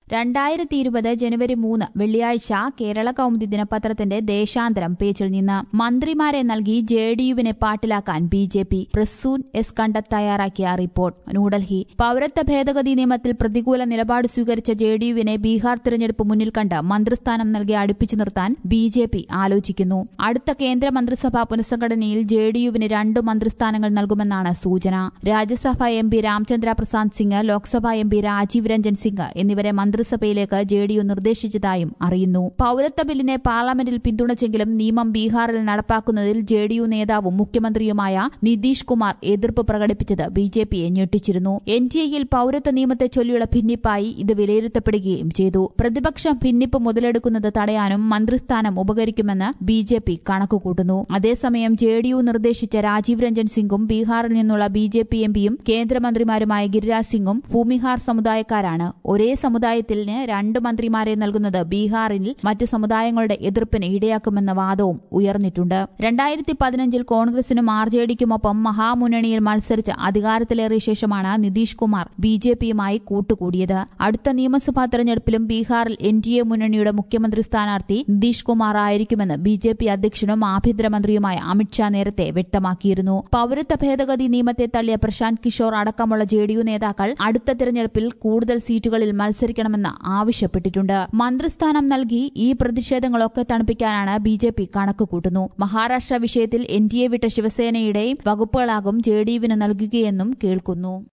രണ്ടായിരത്തി ഇരുപത് ജനുവരി മൂന്ന് വെള്ളിയാഴ്ച കേരള കൗമുദി ദിനപത്രത്തിന്റെ ദേശാന്തരം പേജിൽ നിന്ന് മന്ത്രിമാരെ നൽകി ജെ ഡി യുവിനെ പാട്ടിലാക്കാൻ B J P Prasoon S Kandath തയ്യാറാക്കിയ റിപ്പോർട്ട് ന്യൂഡൽഹി പൌരത്വ ഭേദഗതി നിയമത്തിൽ പ്രതികൂല നിലപാട് സ്വീകരിച്ച ജെ ഡി യുവിനെ ബീഹാർ തിരഞ്ഞെടുപ്പ് മുന്നിൽ കണ്ട് മന്ത്രിസ്ഥാനം നൽകി അടുപ്പിച്ചു നിർത്താൻ ബി ജെ പി ആലോചിക്കുന്നു അടുത്ത കേന്ദ്ര മന്ത്രിസഭാ പുനഃസംഘടനയിൽ ജെ ഡി യുവിന് രണ്ട് മന്ത്രിസ്ഥാനങ്ങൾ നൽകുമെന്നാണ് സൂചന Rajya Sabha M P Ramchandra Prasad Singh Lok Sabha M P Rajeev Ranjan Singh എന്നിവരെ മന്ത്രിസഭയിലേക്ക് ജെ ഡി യു നിർദ്ദേശിച്ചതായും അറിയുന്നു പൌരത്വ ബില്ലിനെ പാർലമെന്റിൽ പിന്തുണച്ചെങ്കിലും നിയമം ബീഹാറിൽ നടപ്പാക്കുന്നതിൽ ജെ ഡി യു നേതാവും മുഖ്യമന്ത്രിയുമായ നിതീഷ് കുമാർ എതിർപ്പ് പ്രകടിപ്പിച്ചത് ബി ജെ പിയെ ഞെട്ടിച്ചിരുന്നു എൻ ഡി എയിൽ പൌരത്വ നിയമത്തെ ചൊല്ലിയുള്ള ഭിന്നിപ്പായി ഇത് വിലയിരുത്തപ്പെടുകയും ചെയ്തു പ്രതിപക്ഷം ഭിന്നിപ്പ് മുതലെടുക്കുന്നത് തടയാനും മന്ത്രിസ്ഥാനം ഉപകരിക്കുമെന്ന് ബി ജെ പി കണക്കുകൂട്ടുന്നു അതേസമയം ജെ ഡി യു നിർദ്ദേശിച്ച രാജീവ് രഞ്ജൻ സിംഗും ബീഹാറിൽ നിന്നുള്ള ബി ജെ പി എം പിയും കേന്ദ്രമന്ത്രിമാരുമായ ഗിരിരാജ് സിംഗും ഭൂമിഹാർ സമുദായക്കാരാണ് ഒരേ സമുദായത്തിന് രണ്ട് മന്ത്രിമാരെ നൽകുന്നത് ബീഹാറിൽ മറ്റ് സമുദായങ്ങളുടെ എതിർപ്പിന് ഇടയാക്കുമെന്ന വാദവും ഉയർന്നിട്ടുണ്ട് രണ്ടായിരത്തി പതിനഞ്ചിൽ കോൺഗ്രസിനും ആർ ജെ ഡിക്കുമൊപ്പം മഹാമുന്നണിയിൽ മത്സരിച്ച് അധികാരത്തിലേറിയ ശേഷമാണ് നിതീഷ് കുമാർ ബി ജെ പിയുമായി കൂട്ടുകൂടിയത് അടുത്ത നിയമസഭാ തെരഞ്ഞെടുപ്പിലും ബീഹാറിൽ എൻ ഡി എ മുന്നണിയുടെ മുഖ്യമന്ത്രി സ്ഥാനാർത്ഥി നിതീഷ് കുമാർ ആയിരിക്കുമെന്ന് ബി ജെ പി അധ്യക്ഷനും ആഭ്യന്തരമന്ത്രിയുമായ അമിത്ഷാ നേരത്തെ വ്യക്തമാക്കിയിരുന്നു പൌരത്വ ഭേദഗതി നിയമത്തെ തള്ളിയ പ്രശാന്ത് കിഷോർ അടക്കമുള്ള ജെ ഡി യു നേതാക്കൾ അടുത്ത തെരഞ്ഞെടുപ്പിൽ കൂടുതൽ സീറ്റുകളിൽ മത്സരിക്കണമെന്ന് ആവശ്യപ്പെട്ടിട്ടുണ്ട് മന്ത്രിസ്ഥാനം നൽകി ഈ പ്രതിഷേധങ്ങളൊക്കെ തണുപ്പിക്കാനാണ് ബി ജെ പി കണക്ക് കൂട്ടുന്നു മഹാരാഷ്ട്ര വിഷയത്തിൽ എൻ ഡി എ വിട്ട ശിവസേനയുടെ വകുപ്പുകളാകും ജെ ഡി യുവിന് നൽകുകയെന്നും കേൾക്കുന്നു